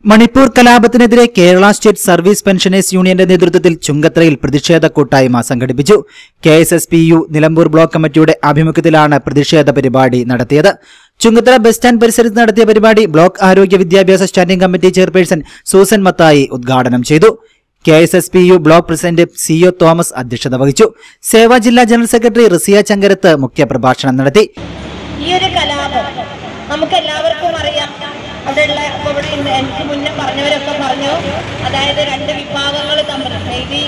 മണിപ്പൂർ കലാപത്തിനെതിരെ Kerala state service pensioners യൂണിയന്റെ നേതൃത്വത്തിൽ ചുങ്കത്രയിൽ പ്രതിഷേധ കൂട്ടായ്മ സംഘടിപ്പിച്ചു K S S P U Nilambur block കമ്മിറ്റിയുടെ ആഭിമുഖ്യത്തിലാണ് പ്രതിഷേധ പരിപാടി നടത്തിയത് ചുങ്കത്തറ ബസ് സ്റ്റാൻഡ് പരിസരത്ത് നടത്തിയ പരിപാടി ബ്ലോക്ക് ആരോഗ്യ വിദ്യാഭ്യാസ standing committee chairperson Susan Mathai ഉദ്ഘാടനം ചെയ്തു K S S P U block president C O Thomas അധ്യക്ഷത വഹിച്ചു സേവാ ജില്ലാ ജനറൽ സെക്രട്ടറി റിസിയ ചങ്കരത്ത് മുഖ്യപ്രഭാഷണം നടത്തി ഈ ഒരു കലാപം നമുക്ക് എല്ലാവർക്കും അറിയാം അവിടെയുള്ള ഇപ്പൊ ഇവിടെ ഇന്ന് എനിക്ക് മുന്നേ പറഞ്ഞവരൊക്കെ പറഞ്ഞു അതായത് രണ്ട് വിഭാഗങ്ങൾ തമ്മിൽ ഈ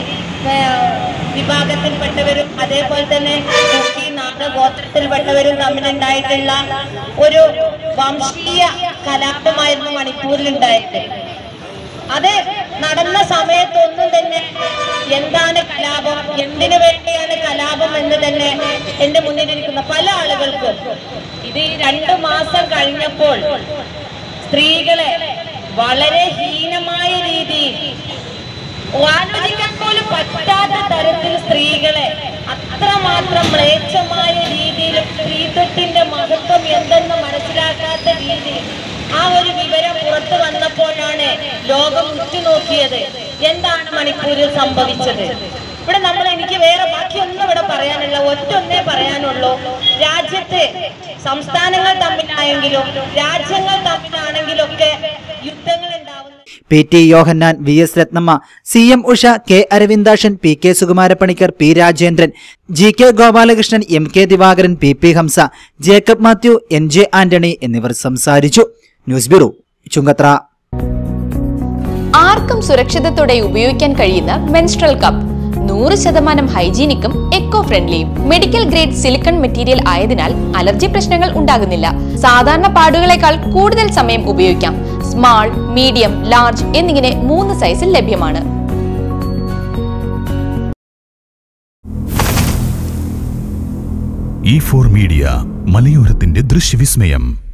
വിഭാഗത്തിൽപ്പെട്ടവരും അതേപോലെ തന്നെ കുക്കി നാട് ഗോത്രത്തിൽപ്പെട്ടവരും തമ്മിലുണ്ടായിട്ടുള്ള ഒരു വംശീയ കലാപമായിരുന്നു മണിപ്പൂരിൽ ഉണ്ടായത് അത് നടന്ന സമയത്തൊന്നും തന്നെ എന്താണ് കലാപം എന്തിനു വേണ്ടിയാണ് കലാപം എന്ന് തന്നെ എന്റെ മുന്നിലിരിക്കുന്ന പല ആളുകൾക്കും ഇത് ഈ രണ്ടു മാസം കഴിഞ്ഞപ്പോൾ സ്ത്രീകളെ വളരെ ഹീനമായ രീതിയിൽ ആലോചിക്കാൻ പോലും പറ്റാത്ത തരത്തിൽ സ്ത്രീകളെ അത്രമാത്രം മ്ലേച്ഛമായ രീതിയിൽ സ്ത്രീത്വത്തിന്റെ മഹത്വം എന്തെന്ന് മനസ്സിലാക്കാത്ത രീതിയിൽ ആ ഒരു വിവരം പുറത്തു വന്നപ്പോഴാണ് ലോകം ഉറ്റുനോക്കിയത് എന്താണ് മണിപ്പൂരിൽ സംഭവിച്ചത് ഇവിടെ നമ്മൾ എനിക്ക് വേറെ ബാക്കിയൊന്നും ഇവിടെ പറയാനില്ല ഒറ്റൊന്നേ പറയാനുള്ളൂ രാജ്യത്ത് സംസ്ഥാനങ്ങൾ തമ്മിലായെങ്കിലും രാജ്യങ്ങൾ തമ്മിലാണെങ്കിലും ഒക്കെ യുദ്ധങ്ങൾ ഉണ്ടാവുന്നു P T Yohannan V S Ratnamma C M Usha K Aravindakshan P K Sukumara Panicker P Rajendran G K Gopalakrishnan M K Divakaran P P Hamsa Jacob Mathew N J Antony എന്നിവർ സംസാരിച്ചു ന്യൂസ് ബ്യൂറോ ചുങ്കത്ര ആർക്കും സുരക്ഷിതത്തോടെ ഉപയോഗിക്കാൻ കഴിയുന്ന മെൻസ്ട്രൽ കപ്പ് നൂറ് ശതമാനം ഹൈജീനിക്കും എക്കോ ഫ്രണ്ട്ലിയും മെഡിക്കൽ ഗ്രേഡ് സിലിക്കൺ മെറ്റീരിയൽ ആയതിനാൽ അലർജി പ്രശ്നങ്ങൾ ഉണ്ടാകുന്നില്ല സാധാരണ പാടുകളെക്കാൾ കൂടുതൽ സമയം ഉപയോഗിക്കാം സ്മാൾ മീഡിയം ലാർജ് എന്നിങ്ങനെ മൂന്ന് സൈസിൽ ലഭ്യമാണ് ഇ ഫോർ മീഡിയ മലയോരത്തിന്റെ ദൃശ്യവിസ്മയം